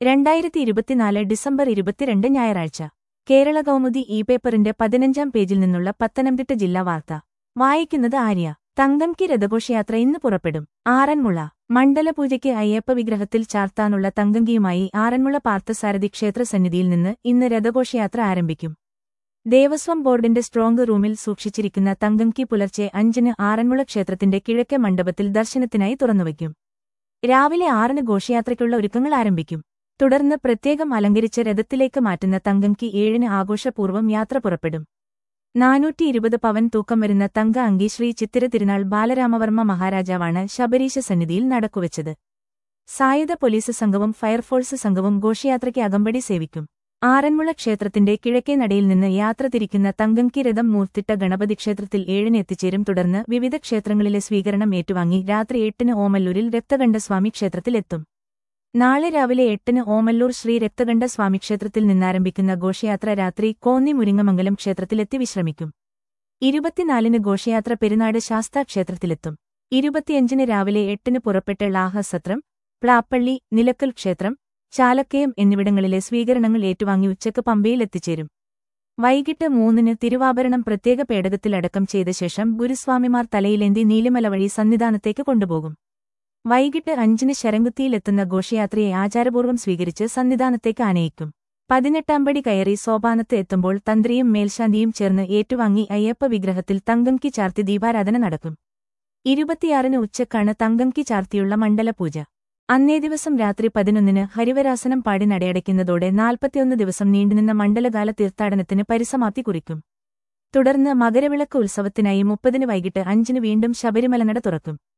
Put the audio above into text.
രണ്ടായിരത്തി ഇരുപത്തിനാല് ഡിസംബർ ഇരുപത്തിരണ്ട് ഞായറാഴ്ച കേരള കൗമുദി ഇ പേപ്പറിന്റെ പതിനഞ്ചാം പേജിൽ നിന്നുള്ള പത്തനംതിട്ട ജില്ലാ വാർത്ത വായിക്കുന്നത് ആര്യ തങ്കംകി രഥഘോഷയാത്ര ഇന്ന് പുറപ്പെടും ആറന്മുള മണ്ഡലപൂജയ്ക്ക് അയ്യപ്പ വിഗ്രഹത്തിൽ ചാർത്താനുള്ള തങ്കങ്കിയുമായി ആറന്മുള പാർത്ഥസാരഥി ക്ഷേത്ര സന്നിധിയിൽ നിന്ന് ഇന്ന് രഥഘോഷയാത്ര ആരംഭിക്കും ദേവസ്വം ബോർഡിന്റെ സ്ട്രോങ് റൂമിൽ സൂക്ഷിച്ചിരിക്കുന്ന തങ്കംകി പുലർച്ചെ അഞ്ചിന് ആറന്മുള ക്ഷേത്രത്തിന്റെ കിഴക്കേ മണ്ഡപത്തിൽ ദർശനത്തിനായി തുറന്നുവയ്ക്കും രാവിലെ ആറിന് ഘോഷയാത്രയ്ക്കുള്ള ഒരുക്കങ്ങൾ ആരംഭിക്കും തുടർന്ന് പ്രത്യേകം അലങ്കരിച്ച രഥത്തിലേക്ക് മാറ്റുന്ന തങ്കംകി ഏഴിന് ആഘോഷപൂർവ്വം യാത്ര പുറപ്പെടും നാനൂറ്റി ഇരുപത് പവൻ തൂക്കം വരുന്ന തങ്ക അങ്കി ശ്രീ ചിത്തിര തിരുനാൾ ബാലരാമവർമ്മ മഹാരാജാവാണ് ശബരീശ സന്നിധിയിൽ നടക്കുവച്ചത് സായുധ പോലീസ് സംഘവും ഫയർഫോഴ്സ് സംഘവും ഘോഷയാത്രയ്ക്ക് അകമ്പടി സേവിക്കും ആറന്മുള ക്ഷേത്രത്തിന്റെ കിഴക്കേ നടയിൽ നിന്ന് യാത്ര തിരിക്കുന്ന തങ്കംകി രഥം മൂർത്തിട്ട ഗണപതി ക്ഷേത്രത്തിൽ ഏഴിന് എത്തിച്ചേരും തുടർന്ന് വിവിധ ക്ഷേത്രങ്ങളിലെ സ്വീകരണം ഏറ്റുവാങ്ങി രാത്രി എട്ടിന് ഓമല്ലൂരിൽ രക്തകണ്ഠസ്വാമി ക്ഷേത്രത്തിലെത്തും നാളെ രാവിലെ എട്ടിന് ഓമല്ലൂർ ശ്രീ രക്തകണ്ഠ സ്വാമി ക്ഷേത്രത്തിൽ നിന്നാരംഭിക്കുന്ന ഘോഷയാത്ര രാത്രി കോന്നി മുരിങ്ങമംഗലം ക്ഷേത്രത്തിലെത്തി വിശ്രമിക്കും ഇരുപത്തിനാലിന് ഘോഷയാത്ര പെരുന്നാട് ശാസ്താ ക്ഷേത്രത്തിലെത്തും ഇരുപത്തിയഞ്ചിന് രാവിലെ എട്ടിന് പുറപ്പെട്ട ലാഹസത്രം പ്ലാപ്പള്ളി നിലക്കൽ ക്ഷേത്രം ചാലക്കയം എന്നിവിടങ്ങളിലെ സ്വീകരണങ്ങൾ ഏറ്റുവാങ്ങി ഉച്ചക്ക് പമ്പയിൽ എത്തിച്ചേരും വൈകിട്ട് മൂന്നിന് തിരുവാഭരണം പ്രത്യേക പേടകത്തിൽ അടക്കം ചെയ്ത ശേഷം ഗുരുസ്വാമിമാർ തലയിലേന്തി നീലിമല വഴി സന്നിധാനത്തേക്ക് കൊണ്ടുപോകും വൈകിട്ട് അഞ്ചിന് ശരംകുത്തിയിലെത്തുന്ന ഘോഷയാത്രയെ ആചാരപൂർവ്വം സ്വീകരിച്ച് സന്നിധാനത്തേക്ക് ആനയിക്കും പതിനെട്ടാം പടി കയറി സോപാനത്ത് എത്തുമ്പോൾ തന്ത്രിയും മേൽശാന്തിയും ചേർന്ന് ഏറ്റുവാങ്ങി അയ്യപ്പ വിഗ്രഹത്തിൽ തങ്കംകി ചാർത്തി ദീപാരാധന നടക്കും ഇരുപത്തിയാറിന് ഉച്ചക്കാണ് തങ്കംകി ചാർത്തിയുള്ള മണ്ഡലപൂജ അന്നേ ദിവസം രാത്രി പതിനൊന്നിന് ഹരിവരാസനം പാടി നടയടയ്ക്കുന്നതോടെ നാൽപ്പത്തിയൊന്ന് ദിവസം നീണ്ടുനിന്ന മണ്ഡലകാല തീർത്ഥാടനത്തിന് പരിസമാപ്തി കുറിക്കും തുടർന്ന് മകരവിളക്ക് ഉത്സവത്തിനായി മുപ്പതിന് വൈകിട്ട് അഞ്ചിന് വീണ്ടും ശബരിമല നട തുറക്കും